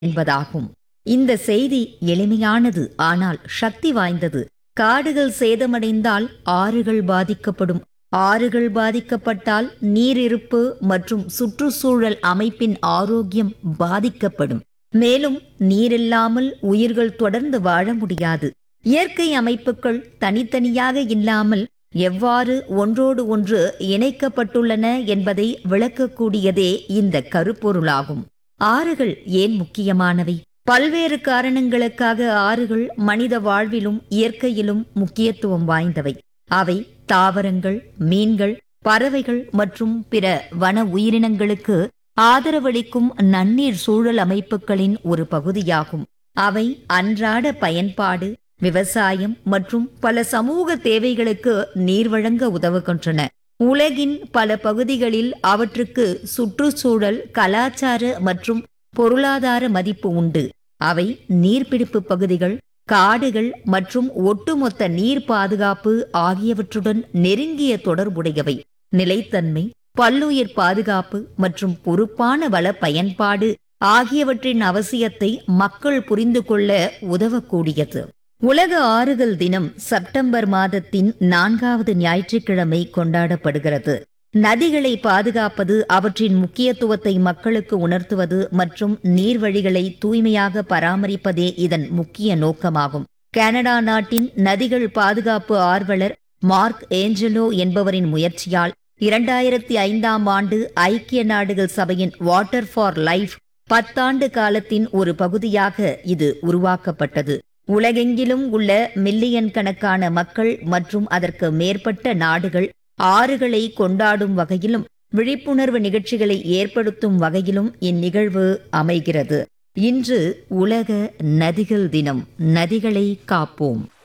என்பதாகும் இந்த செய்தி எளிமையானது ஆனால் சக்தி வாய்ந்தது காடுகள் சேதமடைந்தால் ஆறுகள் பாதிக்கப்படும் ஆறுகள் பாதிக்கப்பட்டால் நீரிருப்பு மற்றும் சுற்றுச்சூழல் அமைப்பின் ஆரோக்கியம் பாதிக்கப்படும் மேலும் நீரில்லாமல் உயிர்கள் தொடர்ந்து வாழ முடியாது இயற்கை அமைப்புகள் தனித்தனியாக இல்லாமல் எவ்வாறு ஒன்றோடு ஒன்று இணைக்கப்பட்டுள்ளன என்பதை விளக்கக்கூடியதே இந்த கருப்பொருளாகும் ஆறுகள் ஏன் முக்கியமானவை பல்வேறு காரணங்களுக்காக ஆறுகள் மனித வாழ்விலும் இயற்கையிலும் முக்கியத்துவம் வாய்ந்தவை அவை தாவரங்கள் மீன்கள் பறவைகள் மற்றும் பிற வன உயிரினங்களுக்கு ஆதரவளிக்கும் நன்னீர் சூழல் அமைப்புகளின் ஒரு பகுதியாகும் அவை அன்றாட பயன்பாடு விவசாயம் மற்றும் பல சமூக தேவைகளுக்கு நீர் வழங்க உதவுகின்றன உலகின் பல பகுதிகளில் அவற்றுக்கு சுற்றுச்சூழல் கலாச்சார மற்றும் பொருளாதார மதிப்பு உண்டு அவை நீர்பிடிப்பு பகுதிகள் காடுகள் மற்றும் ஒட்டுமொத்த நீர் பாதுகாப்பு ஆகியவற்றுடன் நெருங்கிய தொடர்புடையவை நிலைத்தன்மை பல்லுயிர் பாதுகாப்பு மற்றும் பொறுப்பான வள பயன்பாடு ஆகியவற்றின் அவசியத்தை மக்கள் புரிந்து கொள்ள உதவக்கூடியது உலக ஆறுகள் தினம் செப்டம்பர் மாதத்தின் நான்காவது ஞாயிற்றுக்கிழமை கொண்டாடப்படுகிறது நதிகளை பாதுகாப்பது அவற்றின் முக்கியத்துவத்தை மக்களுக்கு உணர்த்துவது மற்றும் நீர்வழிகளை தூய்மையாக பராமரிப்பதே இதன் முக்கிய நோக்கமாகும் கனடா நாட்டின் நதிகள் பாதுகாப்பு ஆர்வலர் மார்க் ஏஞ்சலோ என்பவரின் முயற்சியால் இரண்டாயிரத்தி ஐந்தாம் ஆண்டு ஐக்கிய நாடுகள் சபையின் வாட்டர் ஃபார் லைஃப் பத்தாண்டு காலத்தின் ஒரு பகுதியாக இது உருவாக்கப்பட்டது உலகெங்கிலும் உள்ள மில்லியன் கணக்கான மக்கள் மற்றும் அதற்கு மேற்பட்ட நாடுகள் ஆறுகளை கொண்டாடும் வகையிலும் விழிப்புணர்வு நிகழ்ச்சிகளை ஏற்படுத்தும் வகையிலும் இந்நிகழ்வு அமைகிறது இன்று உலக நதிகள் தினம் நதிகளை காப்போம்